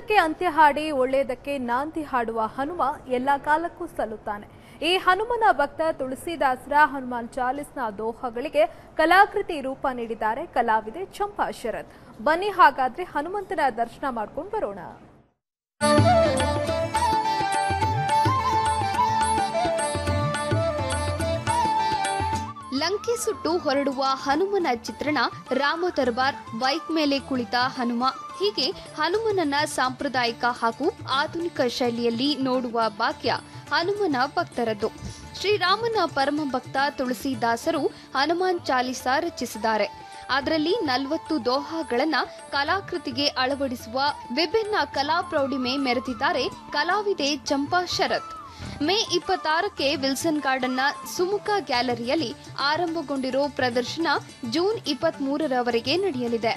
ಕೆಟ್ಟದ್ದಕ್ಕೆ ಅಂತ್ಯ ಹಾಡಿ ಒಳ್ಳೆಯದಕ್ಕೆ ನಾಂದಿ ಹಾಡುವ ಹನುಮ ಎಲ್ಲ ಕಾಲಕ್ಕೂ ಸಲ್ಲುತ್ತಾನೆ ಈ ಹನುಮನ ಭಕ್ತ ತುಳಸಿದಾಸರ ಹನುಮಾನ್ ಚಾಲಿಸ್ನ ದೋಹಗಳಿಗೆ ಕಲಾಕೃತಿ ರೂಪ ನೀಡಿದ್ದಾರೆ ಕಲಾವಿದೆ ಚಂಪಾ ಶರತ್ ಬನ್ನಿ ಹಾಗಾದ್ರೆ ಹನುಮಂತನ ದರ್ಶನ ಮಾಡ್ಕೊಂಡು ಬರೋಣ ಲಂಕೆ ಸುಟ್ಟು ಹೊರಡುವ ಹನುಮನ ಚಿತ್ರಣ ರಾಮ ದರ್ಬಾರ್ ಬೈಕ್ ಮೇಲೆ ಕುಳಿತ ಹನುಮ ಹೀಗೆ ಹನುಮನನ್ನ ಸಾಂಪ್ರದಾಯಿಕ ಹಾಗೂ ಆಧುನಿಕ ಶೈಲಿಯಲ್ಲಿ ನೋಡುವ ಭಾಗ್ಯ ಹನುಮನ ಭಕ್ತರದ್ದು ಶ್ರೀರಾಮನ ಪರಮ ಭಕ್ತ ತುಳಸಿದಾಸರು ಹನುಮಾನ್ ಚಾಲಿಸ ರಚಿಸಿದ್ದಾರೆ ಅದರಲ್ಲಿ ನಲವತ್ತು ದೋಹಾಗಳನ್ನ ಕಲಾಕೃತಿಗೆ ಅಳವಡಿಸುವ ವಿಭಿನ್ನ ಕಲಾ ಪ್ರೌಢಿಮೆ ಮೆರೆದಿದ್ದಾರೆ ಕಲಾವಿದೆ ಚಂಪಾ ಶರತ್ ಮೇ ಇಪ್ಪತ್ತಾರಕ್ಕೆ ವಿಲ್ಸನ್ ಗಾರ್ಡನ್ನ ಸುಮುಖ ಗ್ಯಾಲರಿಯಲ್ಲಿ ಆರಂಭಗೊಂಡಿರೋ ಪ್ರದರ್ಶನ ಜೂನ್ ಇಪ್ಪತ್ತ್ ಮೂರರವರೆಗೆ ನಡೆಯಲಿದೆ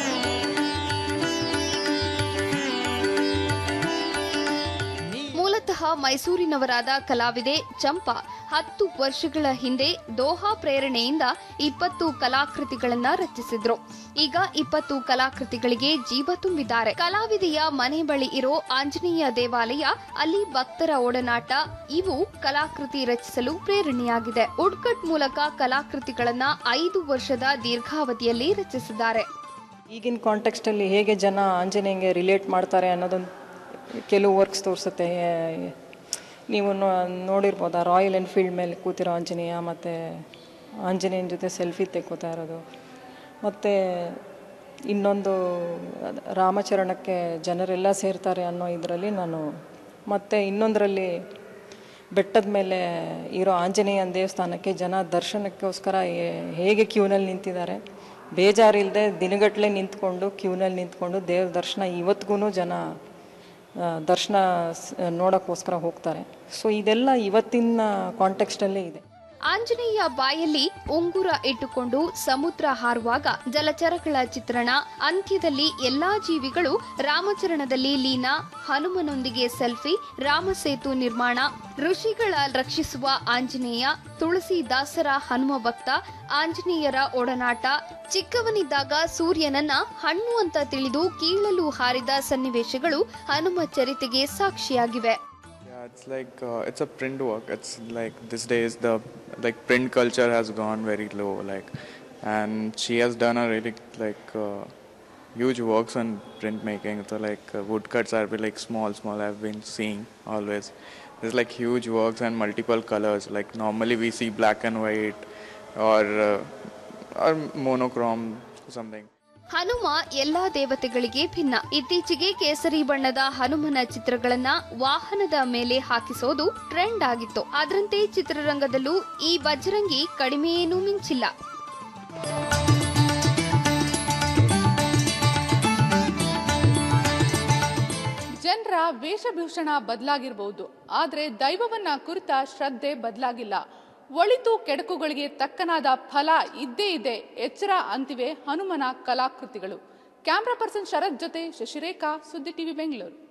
ಮೂಲತಃ ಮೈಸೂರಿನವರಾದ ಕಲಾವಿದೆ ಚಂಪಾ ಹತ್ತು ವರ್ಷಗಳ ಹಿಂದೆ ದೋಹಾ ಪ್ರೇರಣೆಯಿಂದ ಇಪ್ಪತ್ತು ಕಲಾಕೃತಿಗಳನ್ನ ರಚಿಸಿದ್ರು ಈಗ ಇಪ್ಪತ್ತು ಕಲಾಕೃತಿಗಳಿಗೆ ಜೀವ ತುಂಬಿದ್ದಾರೆ ಕಲಾವಿದೆಯ ಮನೆ ಬಳಿ ಇರೋ ಆಂಜನೇಯ ದೇವಾಲಯ ಅಲ್ಲಿ ಭಕ್ತರ ಒಡನಾಟ ಇವು ಕಲಾಕೃತಿ ರಚಿಸಲು ಪ್ರೇರಣೆಯಾಗಿದೆ ಉಡ್ಕಟ್ ಮೂಲಕ ಕಲಾಕೃತಿಗಳನ್ನ ಐದು ವರ್ಷದ ದೀರ್ಘಾವಧಿಯಲ್ಲಿ ರಚಿಸಿದ್ದಾರೆ ಈಗಿನ ಕಾಂಟೆಕ್ಸ್ಟಲ್ಲಿ ಹೇಗೆ ಜನ ಆಂಜನೇಯಂಗೆ ರಿಲೇಟ್ ಮಾಡ್ತಾರೆ ಅನ್ನೋದೊಂದು ಕೆಲವು ವರ್ಕ್ಸ್ ತೋರಿಸುತ್ತೆ ಏ- ನೀವು ನೋ- ನೋಡಿರ್ಬೋದು ಆ ರಾಯಲ್ ಎನ್ಫೀಲ್ಡ್ ಮೇಲೆ ಕೂತಿರೋ ಆಂಜನೇಯ ಮತ್ತು ಆಂಜನೇಯನ ಜೊತೆ ಸೆಲ್ಫಿ ತೆಕ್ಕೋತಾ ಇರೋದು ಮತ್ತು ಇನ್ನೊಂದು ಅದ್- ರಾಮಚರಣಕ್ಕೆ ಜನರೆಲ್ಲ ಸೇರ್ತಾರೆ ಅನ್ನೋ ಇದರಲ್ಲಿ ನಾನು ಮತ್ತು ಇನ್ನೊಂದರಲ್ಲಿ ಬೆಟ್ಟದ ಮೇಲೆ ಇರೋ ಆಂಜನೇಯನ ದೇವಸ್ಥಾನಕ್ಕೆ ಜನ ದರ್ಶನಕ್ಕೋಸ್ಕರ ಹೇ- ಹೇಗೆ ಕ್ಯೂನಲ್ಲಿ ನಿಂತಿದ್ದಾರೆ ಬೇಜಾರಿಲ್ಲದೆ ದಿನಗಟ್ಟಲೆ ನಿಂತ್ಕೊಂಡು ಕ್ಯೂನಲ್ಲಿ ನಿಂತ್ಕೊಂಡು ದೇವ್ರ ದರ್ಶನ ಇವತ್ತಿಗೂ ಜನ ಆ, ದರ್ಶನ ಸ್- ನೋಡೋಕ್ಕೋಸ್ಕರ ಹೋಗ್ತಾರೆ ಸೊ ಇದೆಲ್ಲ ಇವತ್ತಿನ ಕಾಂಟೆಕ್ಸ್ಟಲ್ಲೇ ಇದೆ ಆಂಜನೇಯ ಬಾಯಲ್ಲಿ ಉಂಗುರ ಇಟ್ಟುಕೊಂಡು ಸಮುದ್ರ ಹಾರುವಾಗ ಜಲಚರಗಳ ಚಿತ್ರಣ ಅಂತ್ಯದಲ್ಲಿ ಎಲ್ಲಾ ಜೀವಿಗಳು ರಾಮಚರಣದಲ್ಲಿ ಲೀನ ಹನುಮನೊಂದಿಗೆ ಸೆಲ್ಫಿ ರಾಮಸೇತು ನಿರ್ಮಾಣ ಋಷಿಗಳ ರಕ್ಷಿಸುವ ಆಂಜನೇಯ ತುಳಸಿದಾಸರ ಹನುಮ ಭಕ್ತ ಆಂಜನೇಯರ ಒಡನಾಟ ಚಿಕ್ಕವನಿದ್ದಾಗ ಸೂರ್ಯನನ್ನ ಹಣ್ಣು ಅಂತ ತಿಳಿದು ಕೀಳಲು ಹಾರಿದ ಸನ್ನಿವೇಶಗಳು Hanuma ಚರಿತೆಗೆ ಸಾಕ್ಷಿಯಾಗಿವೆ Yeah, it's like uh, it's a print work. It's like these days the like print culture has gone very low. Like, and she has done a really like uh, huge works on printmaking. So like uh, woodcuts are be like small, small. I've been seeing always. There's like huge works and multiple colors. Like normally we see black and white or uh, or monochrome something. Hanuma ಎಲ್ಲಾ ದೇವತೆಗಳಿಗೆ ಭಿನ್ನ ಇತ್ತೀಚೆಗೆ ಕೇಸರಿ ಬಣ್ಣದ ಹನುಮನ ಚಿತ್ರಗಳನ್ನ ವಾಹನದ ಮೇಲೆ ಹಾಕಿಸೋದು ಟ್ರೆಂಡ್ ಆಗಿತ್ತು ಅದರಂತೆ ಚಿತ್ರರಂಗದಲ್ಲೂ ಈ ಬಜರಂಗಿ ಕಡಿಮೆಯೇನೂ ಮಿಂಚಿಲ್ಲ ಜನರ ವೇಷಭೂಷಣ ಬದಲಾಗಿರಬಹುದು ಆದರೆ ದೈವವನ್ನ ಕುರಿತ ಶ್ರದ್ಧೆ ಬದಲಾಗಿಲ್ಲ ಒಳಿತು ಕೆಡಕುಗಳಿಗೆ ತಕ್ಕನಾದ ಫಲ ಇದ್ದೇ ಇದೆ ಎಚ್ಚರ ಅಂತಿವೆ ಹನುಮನ ಕಲಾಕೃತಿಗಳು ಕ್ಯಾಮ್ರಾ ಪರ್ಸನ್ ಶರತ್ ಜೊತೆ ಶಶಿರೇಖಾ ಸುದ್ದಿ ಟಿವಿ ಬೆಂಗಳೂರು